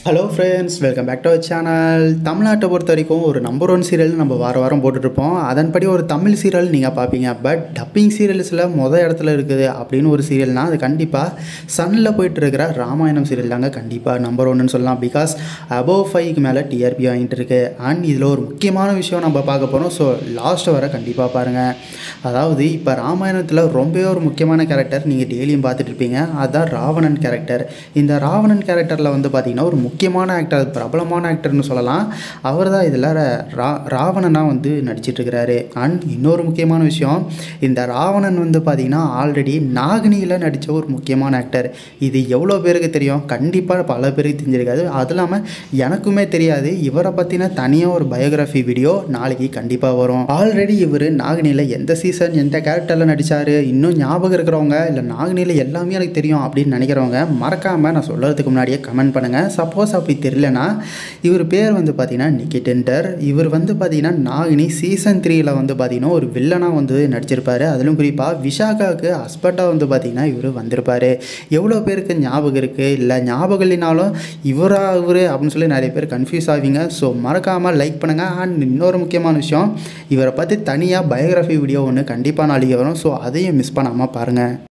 hello friends welcome back to our channel தமிழ்நாட்டை பொறுத்த வரைக்கும் ஒரு நம்பர் ஒன் சீரியல் நம்ம வார வாரம் போட்டுட்ருப்போம் அதன்படி ஒரு தமிழ் சீரியல் நீங்கள் பார்ப்பீங்க பட் டப்பிங் சீரியல்ஸில் மொதல் இடத்துல இருக்குது அப்படின்னு ஒரு சீரியல்னால் அது கண்டிப்பாக சன்னில் போயிட்டு இருக்கிற ராமாயணம் சீரியல் தாங்க கண்டிப்பாக நம்பர் ஒன்றுன்னு சொல்லலாம் பிகாஸ் அபோவ் ஃபைவ்க்கு மேலே டிஆர்பி வாங்கிட்டு இருக்கு அண்ட் இதில் ஒரு முக்கியமான விஷயம் நம்ம பார்க்க போகிறோம் ஸோ லாஸ்ட்டு வர கண்டிப்பாக பாருங்கள் அதாவது இப்போ ராமாயணத்தில் ரொம்பவே ஒரு முக்கியமான கேரக்டர் நீங்கள் டெய்லியும் பார்த்துட்டு இருப்பீங்க அதுதான் ராவணன் கேரக்டர் இந்த ராவணன் கேரக்டரில் வந்து பார்த்திங்கன்னா ஒரு முக்கியமான ஆக்டர் பிரபலமான ஆக்டர்னு சொல்லலாம் அவர் தான் இதில் ரா ராவணனாக வந்து நடிச்சிட்டு இருக்கிறாரு அண்ட் இன்னொரு முக்கியமான விஷயம் இந்த ராவணன் வந்து பார்த்திங்கன்னா ஆல்ரெடி நாகினியில் நடித்த ஒரு முக்கியமான ஆக்டர் இது எவ்வளோ பேருக்கு தெரியும் கண்டிப்பாக பல பேருக்கு தெரிஞ்சிருக்காது அது இல்லாமல் எனக்குமே தெரியாது இவரை பற்றின தனியாக ஒரு பயோகிராஃபி வீடியோ நாளைக்கு கண்டிப்பாக வரும் ஆல்ரெடி இவர் நாகினியில் எந்த சீசன் எந்த கேரக்டரில் நடித்தார் இன்னும் ஞாபகம் இருக்கிறவங்க இல்லை நாகினியில் எல்லாமே எனக்கு தெரியும் அப்படின்னு நினைக்கிறவங்க மறக்காமல் நான் சொல்கிறதுக்கு முன்னாடியே கமெண்ட் பண்ணுங்கள் சப்போஸ் அப்படி தெரியலனா இவர் பேர் வந்து பார்த்தீங்கன்னா நிக்கி டெண்டர் இவர் வந்து பார்த்தீங்கன்னா நாகினி சீசன் த்ரீயில் வந்து பார்த்தீங்கன்னா ஒரு வில்லனாக வந்து நடிச்சிருப்பாரு அதிலும் குறிப்பாக விஷாகாவுக்கு ஹஸ்பண்டாக வந்து பார்த்தீங்கன்னா இவர் வந்திருப்பார் எவ்வளோ பேருக்கு ஞாபகம் இருக்குது இல்லை ஞாபகம் இல்லைனாலும் இவரா இவர் அப்படின்னு சொல்லி நிறைய பேர் கன்ஃபியூஸ் ஆவீங்க ஸோ மறக்காமல் லைக் பண்ணுங்கள் அண்ட் இன்னொரு முக்கியமான விஷயம் இவரை பற்றி தனியாக பயோகிராஃபி வீடியோ ஒன்று கண்டிப்பாக நாளைக்கு வரும் ஸோ அதையும் மிஸ் பண்ணாமல் பாருங்கள்